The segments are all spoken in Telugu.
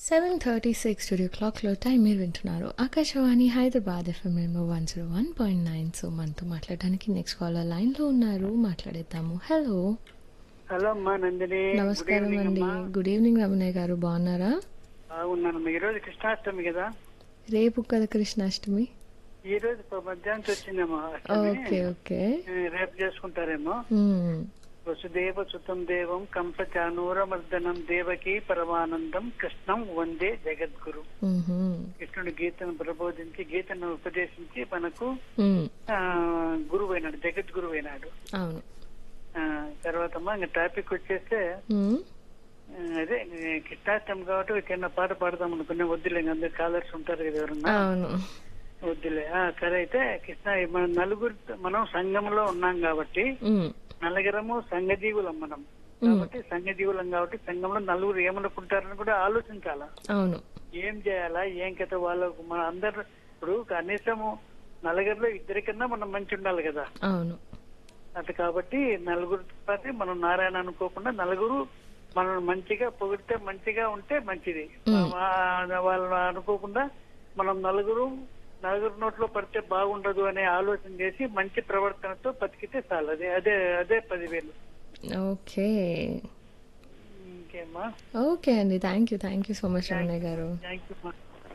సెవెన్ థర్టీ సిక్స్ స్టూడియో క్లాక్లో టైం మీరు వింటున్నారు ఆకాశవాణి హైదరాబాద్ ఎఫ్ఎం మేము one zero one point nine so మనతో మాట్లాడడానికి నెక్స్ట్ కాలర్ లైన్లో ఉన్నారు మాట్లాడేద్దాము హలో హలో అమ్మా నందిని నమస్కారం గుడ్ ఈవినింగ్ అండి అమ్మా. గుడ్ ఈవినింగ్ రమణయ్య గారు బాగున్నారా బాగున్నానమ్మా ఈ రోజు కృష్ణాష్టమి కదా రేపు కదా కృష్ణాష్టమి ఈ రోజు ప- మధ్యాహ్నం వచ్చిందమ్మా అష్టమి. ఓకే ఓకే ఏ, రేపు చేసుకుంటారేమో మ్మ్. వసుదేవ సుతం దేవం కంస చానూరమర్దనం దేవకి పరమానందం కృష్ణం వందే జగద్గురు మ్మ్హ్మ్. కృష్ణుడు గీతను ప్రబోధించి గీతను ఉపదేశించి మనకు మ్మ్. ఆ, గురువు అయినాడు జగద్గురువు అయినాడు అవును ఆ, తర్వాత అమ్మా ఇంకా టాపిక్ వచ్చేస్తే మ్మ్. ఆ, అదే ఏ, కృష్ణాష్టమి కాబట్టి ఒక చిన్న పాట పాడదాం అనుకునే వద్దులే ఇంకా అందరు కాలర్స్ ఉంటారు కదా ఎవరన్నా అవును వద్దులే ఆ, సరే అయితే కృష్ణ మన నలుగురు మనం సంఘంలో ఉన్నాం కాబట్టి మ్మ్. నలుగురము సంఘజీవులం మనం కాబట్టి సంఘజీవులం కాబట్టి సంఘంలో నలుగురు ఏమనుకుంటారని కూడా ఆలోచించాలా అవును ఏం చేయాలా ఏం కథ వాళ్ళకు మన అందరు ఇప్పుడు కనీసము నలుగురిలో ఇద్దరికన్నా మనం మంచి ఉండాలి కదా అవును అటు కాబట్టి నలుగురు పాటు మనం నారాయణ అనుకోకుండా నలుగురు మనం మంచిగా పొగిడితే మంచిగా ఉంటే మంచిది వా- వాళ్ళు అనుకోకుండా మనం నలుగురు నలుగురు నోట్లో పడితే బాగుండదు అనే ఆలోచన చేసి మంచి ప్రవర్తనతో బతికితే చాలు అదే అదే అదే పదివేలు ఓకే ఇంకేమ్మా ఓకే అండి thank you thank you so much Ramanayya garu thank you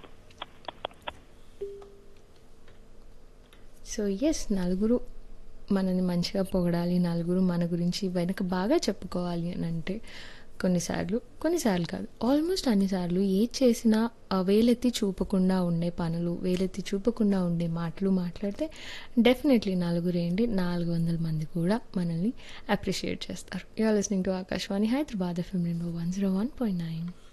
so yes నలుగురు మనని మంచిగా పొగడాలి నలుగురు మన గురించి వెనక బాగా చెప్పుకోవాలి అని అంటే కొన్నిసార్లు కొన్నిసార్లు కాదు ఆల్మోస్ట్ అన్నిసార్లు ఏది చేసినా ఆ వేలెత్తి చూపకుండా ఉండే పనులు వేలెత్తి చూపకుండా ఉండే మాటలు మాట్లాడితే డెఫినెట్లీ నలుగురు ఏంటి నాలుగు వందల మంది కూడా మనల్ని అప్రిషియేట్ చేస్తారు you're listening to Akashvani Hyderabad FM number one zero one point nine